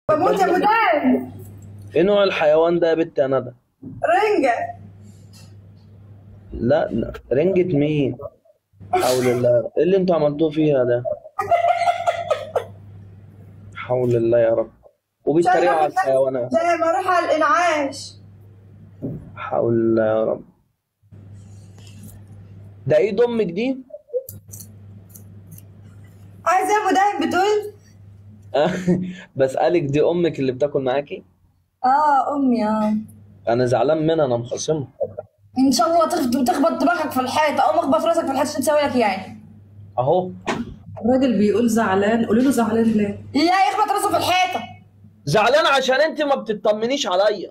بموت يا مدام ايه نوع الحيوان ده يا بنت يا ندى رنجة لا لا، رنجة مين حول الله ايه اللي انتوا عملتوه فيها ده حول الله يا رب وبيتريقوا على الحيوانات زي ما اروح على الانعاش حول الله يا رب ده ايه امك دي عايزة يا مدام بتقول بسألك دي امك اللي بتاكل معاكي اه امي اه انا زعلان منها انا مخاصمها ان شاء الله تخبط تخبط دماغك في الحيط او مخبط راسك في الحيط عشان تسوي لك يعني اهو الراجل بيقول زعلان قولي له زعلان ليه لا يخبط راسه في الحيطة زعلان عشان انت ما بتطمنيش عليا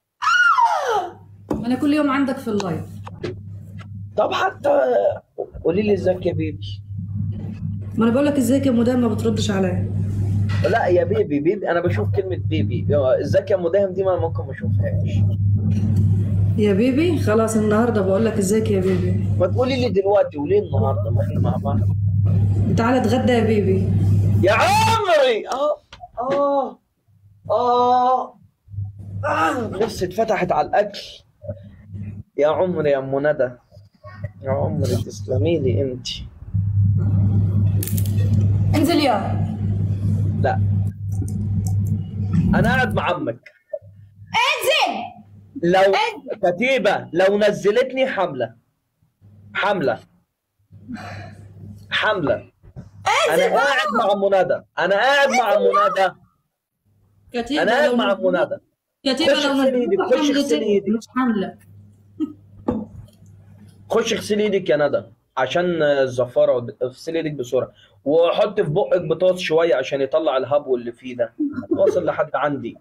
انا كل يوم عندك في اللايف طب حتى قولي لي ازيك يا بيبي ما انا بقول لك ازيك يا مدام ما بتردش عليا لا يا بيبي بيبي انا بشوف كلمة بيبي ازيك يا مداهم دي ما أنا ممكن ما اشوفهاش يا بيبي خلاص النهارده بقول لك ازيك يا بيبي ما تقولي لي دلوقتي وليه النهارده ما احنا مع بعض تعالى اتغدى يا بيبي يا عمري اه اه اه آه، نفسي اتفتحت على الاكل يا عمري يا ام ندى يا عمري تسلمي لي انت انزل يا لا انا قاعد مع عمك انزل لو كتيبة لو نزلتني حملة حملة حملة انا قاعد مع منادى انا قاعد مع منادى كتيبة انا قاعد لو مع نزلت- منادى كتيبة خش لو اغسلي ايدك، نزلت خش اغسلي حملتين ايدك. مش حملة خش اغسلي ايدك يا ندى عشان الزفاره وب- اغسلي ايدك بسرعه وحط في بقك بطاطس شويه عشان يطلع الهبو اللي فيه ده واصل لحد عندي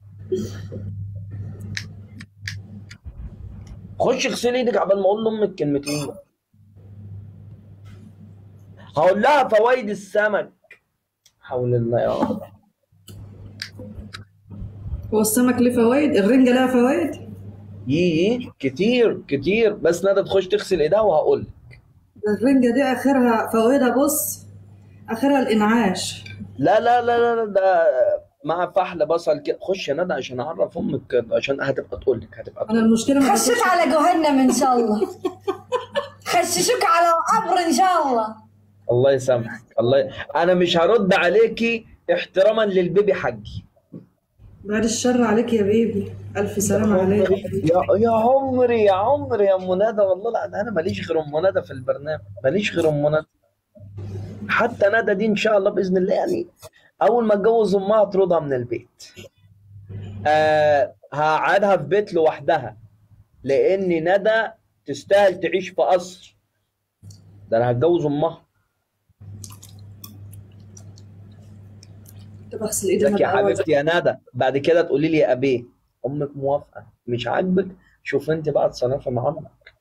خش اغسلي ايدك عبال ما اقول لامك كلمتين هقول لها فوائد السمك حول الله يا رب هو السمك له فوائد الرنجة لها فوائد يي كتير كتير بس ندى تخش تغسل ايدها وهقول ده الرنجة دي اخرها فوائدها بص اخرها الانعاش لا لا لا لا لا، ده مع فحل بصل كده خش يا ندى عشان اعرف امك كده، عشان هتبقى تقول لك هتبقى انا المشكلة ما خشوك باكلش على جهنم ان شاء الله خششوك على القبر ان شاء الله الله يسامحك الله ي... انا مش هرد عليكي احتراما للبيبي حجي بعد الشر عليك يا بيبي الف سلام عليك يا يا عمري يا عمري يا ام ندى والله لا ده انا ماليش غير ام ندى في البرنامج ماليش غير ام ندى حتى ندى دي ان شاء الله باذن الله يعني اول ما اتجوز امها اطردها من البيت آه هقعدها في بيت لوحدها لان ندى تستاهل تعيش في قصر ده انا هتجوز امها طب اغسل ايدي انا لك يا الاول حبيبتي يا ندى بعد كده تقولي لي يا ابيه امك موافقه مش عاجبك شوف انت بقى اتصرفي مع امك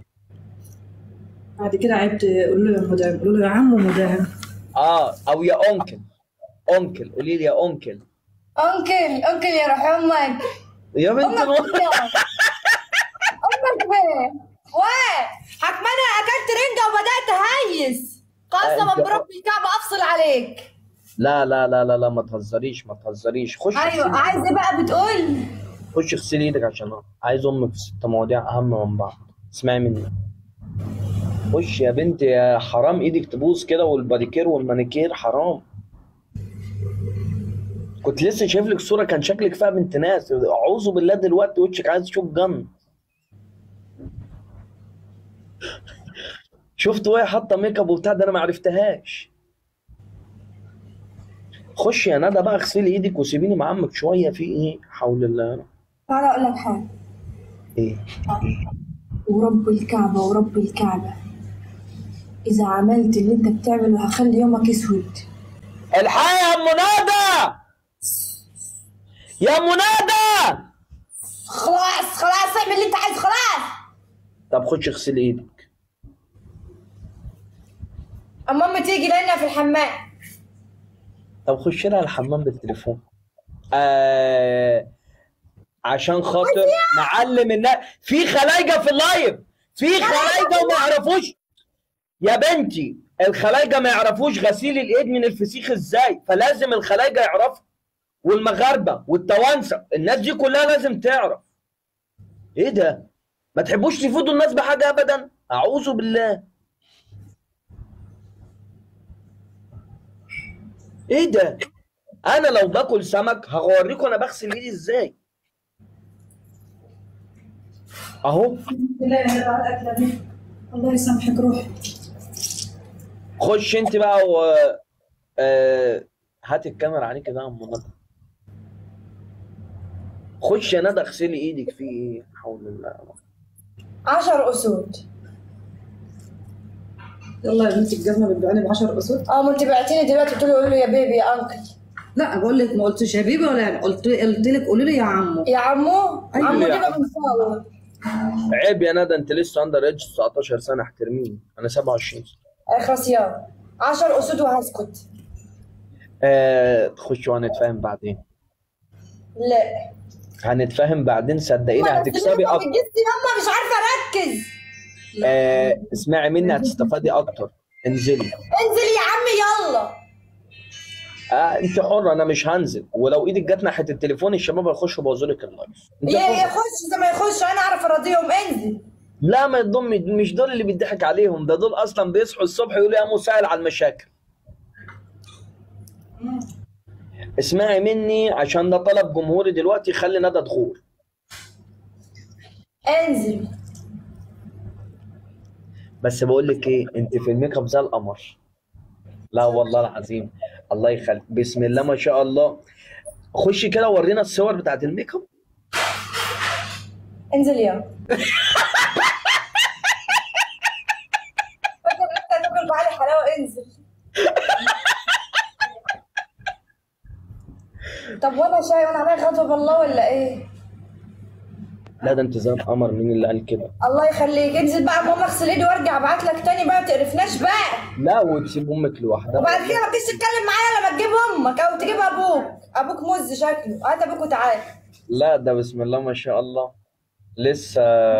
بعد كده عيبت قول له يا مدام قول له يا عم مدام اه او يا انكل انكل قولي لي يا انكل انكل انكل يا روح امك يا بنت امك الو... فين امك فين وين حكم انا اكلت رنجة وبدأت اهيس قسما أنت- بربي الكعبة افصل عليك لا لا لا لا لا ما تهزريش ما تهزريش خش ايوه اغسلي عايز ايه بقى بتقول خش اغسلي ايدك عشان أنا عايز امك في ست مواضيع اهم من بعض اسمعي مني خش يا بنت يا حرام ايدك تبوظ كده والباديكير والمانيكير حرام كنت لسه شايف لك صوره كان شكلك فيها بنت ناس اعوذ بالله دلوقتي وشك عايز تشوف جن شفت وهي حاطه ميك اب وبتاع ده انا ما عرفتهاش خش يا ندى بقى اغسلي ايدك وسيبيني مع عمك شويه في ايه حول الله يا رب. تعالى اقول لك حاجة ايه ورب الكعبة ورب الكعبة إذا عملت اللي أنت بتعمله هخلي يومك أسود الحقي يا ام ندى يا ام ندى خلاص خلاص اعمل اللي أنت عايزه خلاص طب خش اغسلي ايدك أما أمي تيجي لنا في الحمام طب خش لها الحمام بالتليفون آه عشان خاطر نعلم الناس في خلايجه في اللايف في خلايجه وما يعرفوش يا بنتي الخلايجه ما يعرفوش غسيل الايد من الفسيخ ازاي فلازم الخلايجه يعرفوا والمغاربه والتوانسه الناس دي كلها لازم تعرف ايه ده ما تحبوش تفيدوا الناس بحاجه ابدا اعوذ بالله ايه ده انا لو باكل سمك هوريكم انا بغسل ايدي ازاي اهو لا يا بعد الاكله دي الله يسامحك روحي خش انت بقى و آه... هات الكاميرا عليك كده يا ام ندى خش يا ندى اغسلي ايدك في ايه لا حول الله عشر أسود يلا يا بنتي الجزمه بتبيعني ب 10 اسود اه ما انت بعتيني دلوقتي قلت له قولي له يا بيبي يا انكل لا بقول لك ما قلتش يا بيبي ولا يعني قلت قلت لك قولي لي يا عمو يا عمو أيوة عمو يا دي عم. بقى بنصور عيب يا ندى انت لسه اندر ايدج 19 سنه احترميني انا 27 اخرس يا عشر أسود وهسكت آه... تخش وهنتفاهم بعدين لا هنتفاهم بعدين صدقيني هتكسبي اكتر جبت ياما مش عارفه اركز آه... اسمعي مني هتستفادي اكتر انزلي انزل يا عم يلا آه انت حره انا مش هنزل ولو ايدك جت ناحيه التليفون الشباب هيخشوا يبوظوا لك اللايف انت يا حرة. يخش زي ما يخش انا اعرف ارضيهم انزل لا ما يضم مش دول اللي بيضحك عليهم ده دول اصلا بيصحوا الصبح يقولوا يا مسائل على المشاكل اسمعي مني عشان ده طلب جمهوري دلوقتي خلي ندى تغور انزل بس بقول لك ايه انت في الميك اب زي القمر لا والله العظيم الله يخليك بسم الله ما شاء الله خشي كده ورينا الصور بتاعت الميك اب انزل يا فاكر انت تاكل بعلي حلاوه انزل طب وانا شاي وانا عليا غضب الله ولا ايه؟ لا ده انت زي القمر مين اللي قال كده الله يخليك انزل بقى ماما اغسل ايدي وارجع ابعت لك تاني بقى ما تقرفناش بقى لا وتسيب امك لوحدها وبعد كده ما تجيش تتكلم معايا لما تجيب امك او تجيب ابوك ابوك مز شكله هات ابوك وتعالى لا ده بسم الله ما شاء الله لسه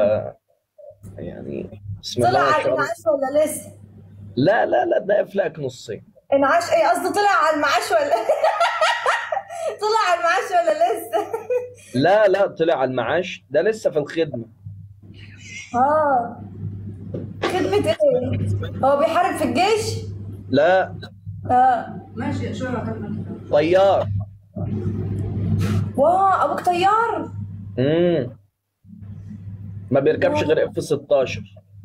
يعني بسم الله طلع ما على شاء الله المعاش ولا لسه؟ لا لا لا ده افلاك نصين انعاش ايه قصدي طلع على المعاش ولا طلع على المعاش ولا لسه؟ لا لا طلع على المعاش ده لسه في الخدمه اه خدمة ايه؟ هو بيحارب في الجيش؟ لا اه ماشي شو هكمل طيار واو ابوك طيار؟ امم ما بيركبش غير اف 16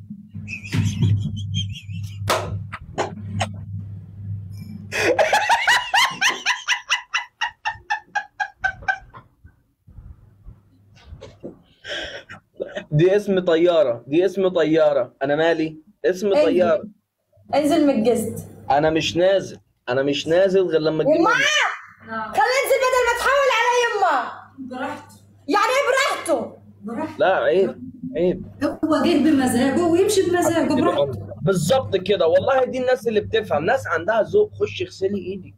دي اسم طيارة دي اسم طيارة أنا مالي اسم انزل. طيارة انزل من الجست أنا مش نازل أنا مش نازل غير لما تجيب يما مني. خليه ينزل بدل ما تحاول على يما براحته يعني ايه براحته؟ براحته لا عيب عيب هو جه بمزاجه ويمشي بمزاجه براحته بالظبط كده والله دي الناس اللي بتفهم ناس عندها ذوق خش اغسلي ايدك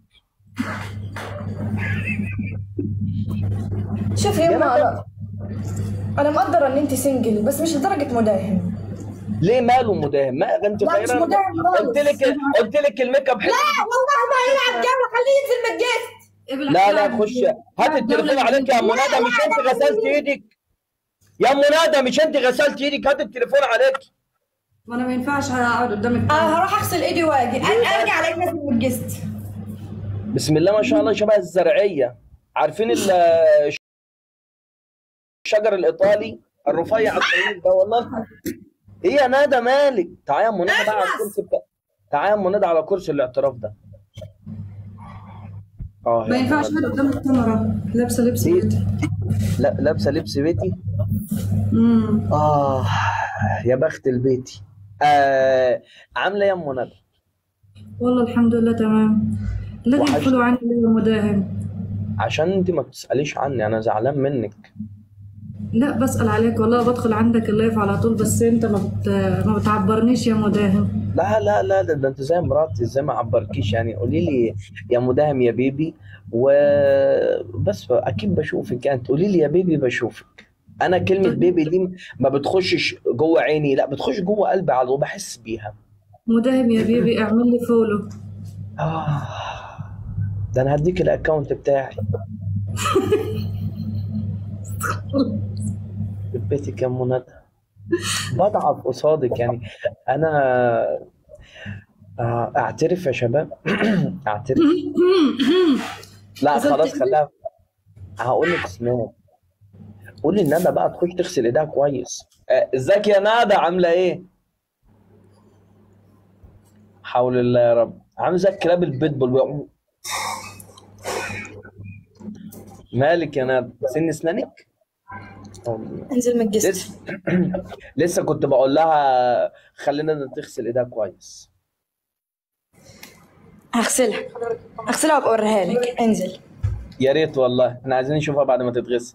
شوف يا يما مدام. انا انا مقدره ان انت سنجل بس مش لدرجه مداهم ليه ماله مداهم ما انت لا، مش خيرا مداهم خالص. قلت لك قلت لك الميك اب حلو لا والله ما يلعب جو خليه ينزل من الجست لا لا خش هات التليفون عليك يا ام ندى مش انت غسلت ايدك يا ام ندى مش انت غسلت ايدك هات التليفون عليك ما انا ما ينفعش اقعد قدامك اه هروح اغسل ايدي واجي أر- ارجع الاقيك نازل من الجست بسم الله ما شاء الله شبه الزرعيه عارفين ال- الشجر الايطالي الرفيع الطويل ده والله ايه يا ندى مالك تعالى يا ام ندى بقى على الكرسي بتاع تعالى يا ام ندى على كرسي الاعتراف ده اه ما يا أم ينفعش ندى. اقعد قدام الكاميرا لابسه لبس بيتي لا لابسه لبس بيتي امم اه يا بخت البيتي آه عامله ايه يا ام ندى والله الحمد لله تمام الذي وحشت. يدخل عني ليه مداهم عشان انت ما بتساليش عني انا زعلان منك لا بسأل عليك والله بدخل عندك اللايف على طول بس انت ما بت... ما بتعبرنيش يا مداهم لا لا لا ده, ده انت زي مراتي ازاي ما عبركيش يعني قولي لي يا مداهم يا بيبي وبس اكيد بشوفك يعني تقولي لي يا بيبي بشوفك انا كلمه بيبي دي ما بتخشش جوه عيني لا بتخش جوه قلبي على طول بحس بيها مداهم يا بيبي اعمل لي فولو آه ده انا هديك الاكونت بتاعي بيتك يا ام ندى بضعف قصادك يعني انا آه، اعترف يا شباب اعترف لا قصدت خلاص إيه؟ خلاها هقول لك اسمها قولي ندى بقى تخش تغسل ايديها كويس آه، ازيك يا ندى عامله ايه حول الله يا رب عامل زي الكلاب البيتبول بيقعد- مالك يا ندى سن اسنانك انزل من الجسم لسه لسه كنت بقول لها خلينا تغسل ايديها كويس هغسلها هغسلها وابقى اوريها لك انزل يا ريت والله احنا عايزين نشوفها بعد ما تتغسل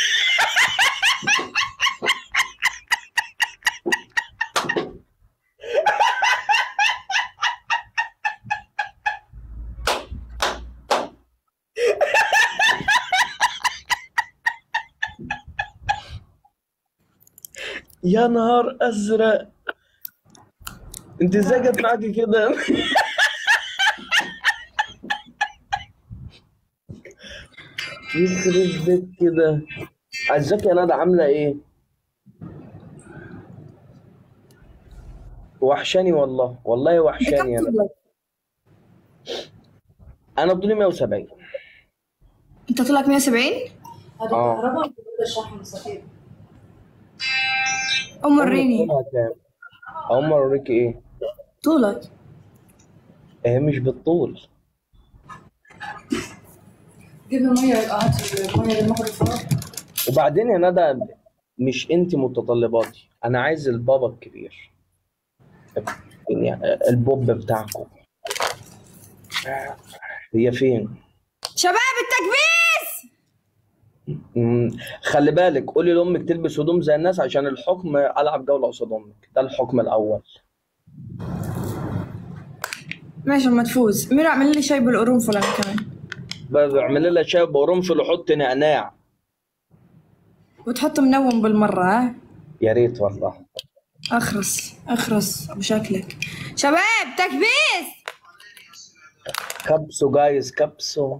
يا نهار ازرق انت ازاي جت معاكي كده يخرب بيت كده ازيك يا ندى عامله ايه وحشاني والله والله وحشاني يا ندى انا طولي 170 انت طولك 170 هذا آه. كهرباء ولا شحن صغير قوم وريني طولها كام اقوم اوريك ايه طولك هي مش بالطول جيب لي ميه هات الميه المغرب فوق وبعدين يا ندى مش انت متطلباتي انا عايز البابا الكبير يعني البوب بتاعكم هي فين شباب التكبيس مم، خلي بالك قولي لامك تلبس هدوم زي الناس عشان الحكم العب جوله قصاد امك ده الحكم الاول ماشي اما تفوز ميرا اعمل لي شاي بالقرنفل انا كمان بعمل لها شاي بقرنفل وحط نعناع وتحط منوم بالمرة ها يا ريت والله اخرس اخرس بشكلك شباب تكبيس كبسوا جايز كبسوا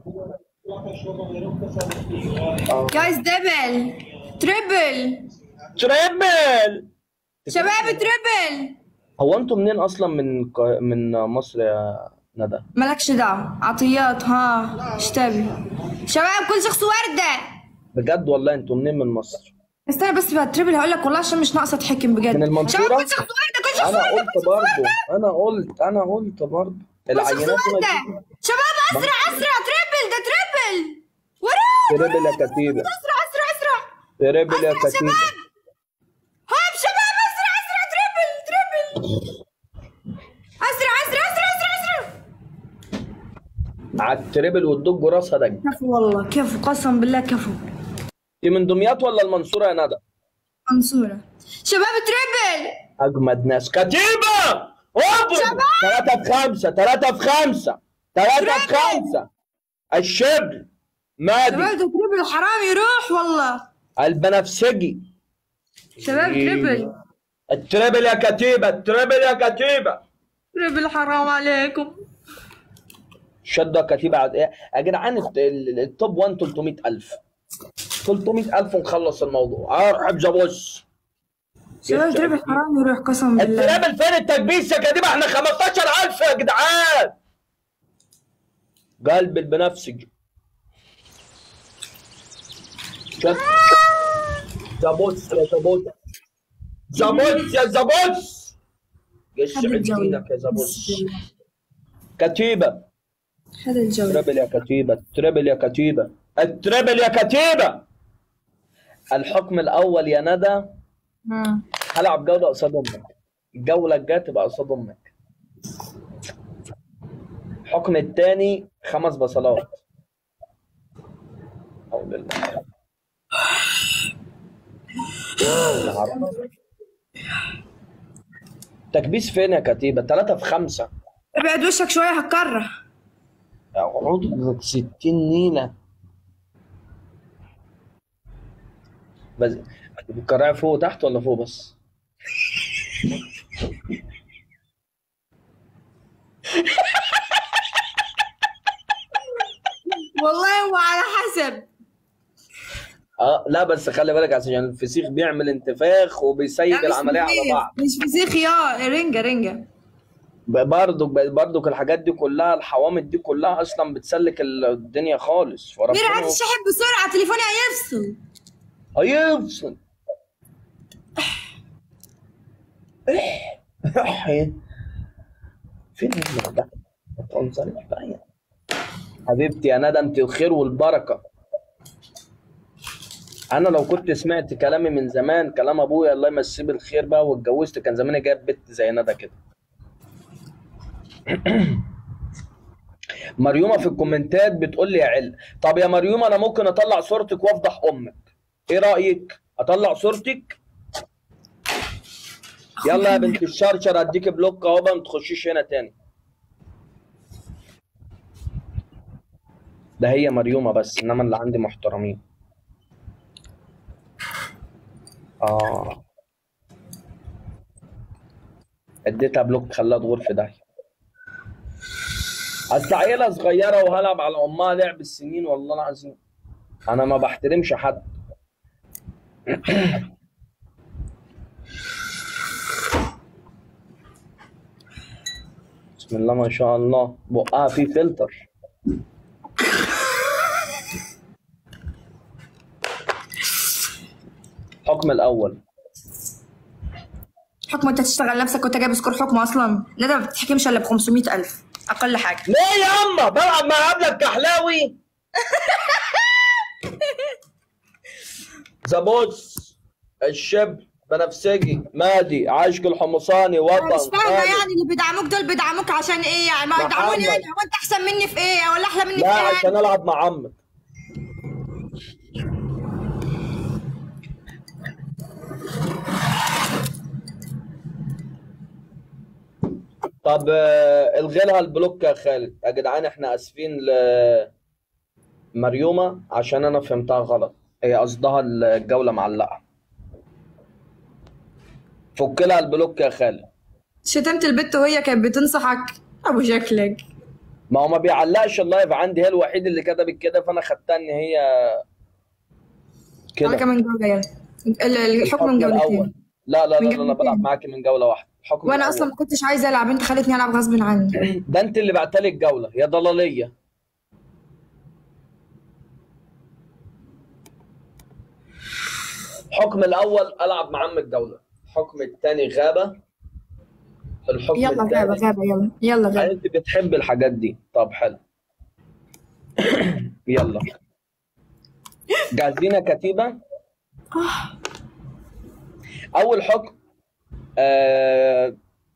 جايز دبل تريبل تريبل شباب تريبل هو انتوا منين اصلا من ك- من مصر يا ندى مالكش دعوة عطيات ها اشتبي شباب كل شخص وردة بجد والله انتوا منين من مصر استنى بس بقى تريبل هقول لك والله عشان مش ناقصة تحكم بجد من المنصورة؟ شباب كل شخص وردة كل شخص انا وردة قلت برضه انا قلت انا قلت برضه كل شخص العينات دي وردة ما شباب اسرع اسرع تريبل ده تريبل ورا تريبل يا كتيبه اسرع اسرع اسرع تريبل يا اسرع كتيبه شباب هاب شباب اسرع اسرع تريبل تريبل اسرع اسرع اسرع اسرع اسرع على التريبل والدوج راسها دج كفو والله كفو قسم بالله كفو دي من دمياط ولا المنصوره يا ندى منصورة شباب تريبل اجمد ناس كتيبه اضرب ثلاثة في خمسة ثلاثة في خمسة ثلاثة في خمسة الشبل مادي شباب ده تريبل حرام يروح والله البنفسجي شباب تريبل التريبل يا كتيبة التريبل يا كتيبة تريبل حرام عليكم شدة كتيبة عد... إيه؟ يا جدعان الت- ال- التوب 1 300000 300000 ونخلص الموضوع ارحب جابوس شباب تريبل حرام يروح قسم بالله التريبل فين التكبيس يا كتيبة احنا 15000 يا جدعان قلب البنفسجي شد جابوس يا جابوس جابوس يا جابوس يسعد الجولة. دينك يا جابوس كتيبة هذا الجو تريبل يا كتيبة التريبل يا كتيبة التريبل يا كتيبة الحكم الأول يا ندى مم. هلعب جولة قصاد أمك الجولة الجاية تبقى قصاد أمك الحكم التاني خمس بصلات حول الله العرب. تكبيس فين يا كتيبة؟ ثلاثة في خمسة ابعد وشك شوية هتكره عضو ستين نيلة بس بتكرعي فوق وتحت ولا فوق بس؟ والله هو على حسب اه لا بس خلي بالك عشان الفسيخ بيعمل انتفاخ وبيسيب لا، مش العمليه على فسيخ، بعض مش فسيخ يا رنجة رنجة برضك برضك الحاجات دي كلها الحوامض دي كلها اصلا بتسلك الدنيا خالص ميرا فربنا عايز الشاحن بسرعة تليفوني هيفصل هيفصل فين ابنك ده؟ تنظري بقى حبيبتي يا ندى انت الخير والبركه انا لو كنت سمعت كلامي من زمان كلام ابويا الله يمسيه بالخير بقى واتجوزت كان زماني جايب بنت زي ندى كده مريومه في الكومنتات بتقول لي يا عل طب يا مريومه انا ممكن اطلع صورتك وافضح امك ايه رايك اطلع صورتك يلا يا بنت الشرشر اديك بلوك اهو بقى ما تخشيش هنا تاني ده هي مريومه بس انما اللي عندي محترمين اه اديتها بلوك خلاها تغور في داهيه اصل عيله صغيره وهلعب على امها لعب السنين والله العظيم انا ما بحترمش حد بسم الله ما شاء الله بقها فيه فلتر الحكم الاول حكم انت تشتغل نفسك وانت جايب سكور حكم اصلا ندى ما بتتحكمش الا ب 500000 اقل حاجه ليه يا اما بلعب مع قبلك كحلاوي زبوس الشبل بنفسجي مادي عاشق الحمصاني انا وطن مش فاهمه خالد. يعني اللي بيدعموك دول بيدعموك عشان ايه يعني ما محمد. يدعموني انا هو انت احسن مني في ايه ولا احلى مني في لا ايه عشان العب مع عمك طب آه، الغي لها البلوك يا خالد يا جدعان احنا اسفين ل مريومه عشان انا فهمتها غلط هي قصدها الجوله معلقه فك لها البلوك يا خالد شتمت البت وهي كانت بتنصحك ابو شكلك ما هو ما بيعلقش اللايف عندي هي الوحيد اللي كتبت كده فانا خدتها ان هي انا كده كمان جوله يلا ال- الحكم من جولتين لا لا لا, من لا انا جولتين. بلعب معاكي من جوله واحده الحكم وانا الأول. اصلا ما كنتش عايزه العب انت خلتني العب غصب عني ده انت اللي بعتلي الجوله يا ضلاليه الحكم الاول العب مع عم الجوله الحكم الثاني غابه الحكم يلا الثالث غابه غابه يلا يلا يعني غابه انت بتحب الحاجات دي طب حلو يلا جاهزين يا كتيبه اول حكم آه...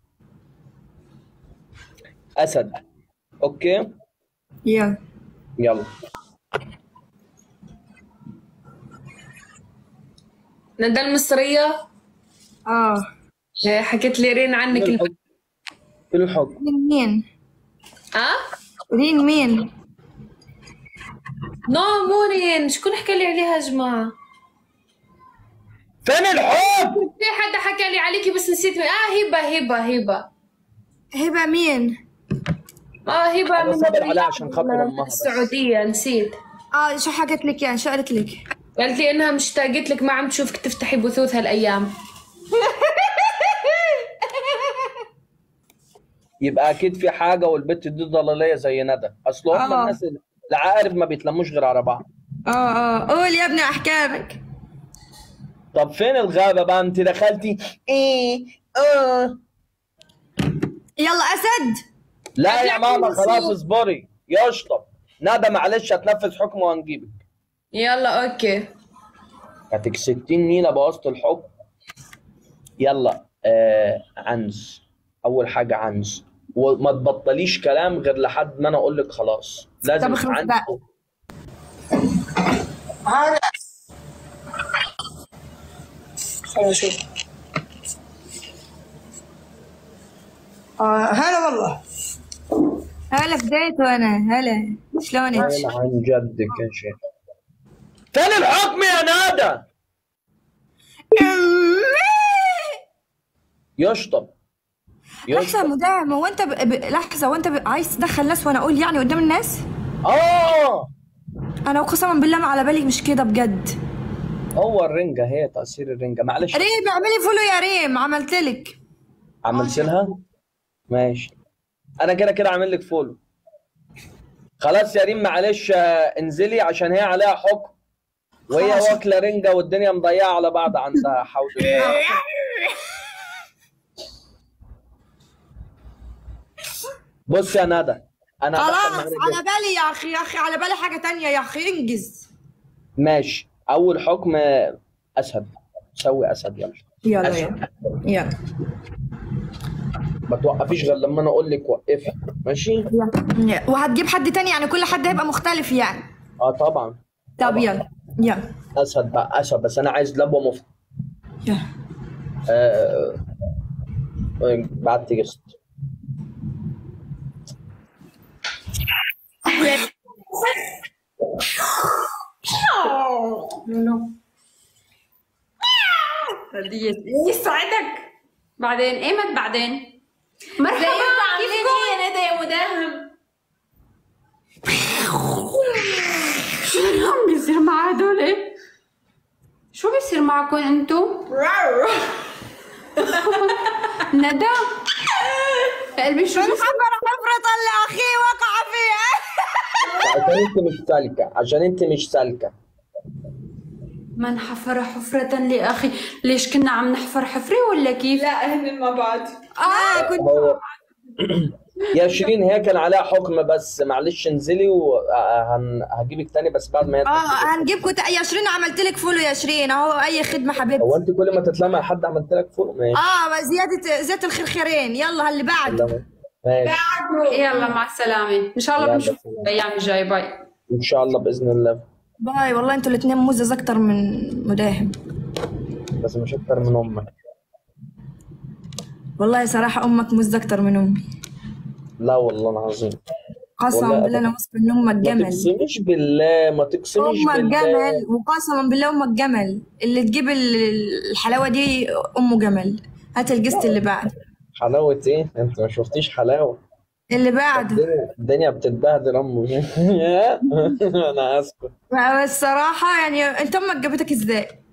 اسد اوكي يلا يلا ندى المصرية اه إيه، حكيت لي رين عنك الم... الحكم الحكم مين مين اه رين مين نو مو رين شكون حكى لي عليها يا جماعة فين الحكم في حدا حكى لي عليكي بس نسيت مين. اه هبة هبة هبة هبه مين اه هبة أنا من صابر الرياض عليها عشان خاطر أمها بس. السعودية نسيت اه شو حكت لك يعني شو قالت لك قالت لي انها مشتاقت لك ما عم تشوفك تفتحي بثوث هالايام يبقى اكيد في حاجه والبت دي ضلاليه زي ندى اصل هم آه. الناس العقارب ما بيتلموش غير على بعض اه اه قول يا ابني احكامك طب فين الغابه بقى انت دخلتي ايه اه يلا اسد لا يا هتلاقي ماما مصروف. خلاص اصبري يشطب ندى معلش هتنفذ حكم وهنجيبك يلا اوكي هتك 60 نيله بوظت الحكم يلا آه عنز اول حاجه عنز وما تبطليش كلام غير لحد ما انا اقول لك خلاص لازم طب خلاص عنز بقى. خلينا نشوف آه هلا والله هلا بديت وانا هلا شلونك وين عن جدك يا شيخ فين الحكم يا ندى يشطب لحظة يشطب مدام هو انت ب... ب... لحظة هو انت ب... عايز تدخل ناس وانا اقول يعني قدام الناس؟ اه انا قسما بالله ما على بالي مش كده بجد هو الرنجة هي تأثير الرنجة معلش ريم اعملي فولو يا ريم عملت لك عملت لها ماشي انا كده كده عامل لك فولو خلاص يا ريم معلش آه، انزلي عشان هي عليها حكم وهي خلاص. واكله رنجه والدنيا مضيعه على بعض عندها حول الله بص يا ندى انا هدخل خلاص معانا على جد. بالي يا اخي يا اخي على بالي حاجه تانية يا اخي انجز ماشي اول حكم آه، اسد سوي اسد يلا يلا أسد. يلا يلا ما توقفيش غير لما انا اقول لك وقفي ماشي يلا. وهتجيب حد تاني يعني كل حد هيبقى مختلف يعني اه طبعا طب طبعا. يلا يلا اسد بقى اسد بس انا عايز لبوه مفت يلا آه... بعد تجست يسعدك بعدين ايمت بعدين مرحبا كيفكم يا ندى يا مداهم شو اللي عم بيصير مع هدول شو بيصير معكم انتو ندى قلبي شو بيصير حفرة حفرة اللي اخي وقع فيها عشان انت مش سالكه عشان انت مش سالكه من حفر حفرة لأخي ليش كنا عم نحفر حفرة ولا كيف؟ لا هن مع بعض اه كنت هو يا شيرين هي كان عليها حكم بس معلش انزلي وهجيبك تاني بس بعد ما هي اه هنجيبكم تا- يا شيرين عملت لك فولو يا شيرين اهو اي خدمه حبيبتي هو انت كل ما تطلعي مع حد عملت لك فوق ماشي اه زياده زيت الخرخيرين يلا اللي بعد يلا. ماشي يلا مع السلامة إن شاء الله يلا. بنشوف الأيام الجاية باي ان شاء الله باذن الله باي والله انتوا الاثنين مزز اكتر من مداهم بس مش اكتر من امك والله صراحه امك مز اكتر من امي لا والله العظيم قسما والله بالله انا واثقه ان امك ما جمل تقسميش بالله ما تقسميش امك بالله جمل وقسما بالله امك جمل اللي تجيب ال- الحلاوه دي امه جمل هات الجست اللي بعد حلاوة ايه؟ انت ما شفتيش حلاوة اللي بعد الدنيا- الدنيا بتتبهدل امه انا اسكت بس صراحه يعني انت امك جابتك ازاي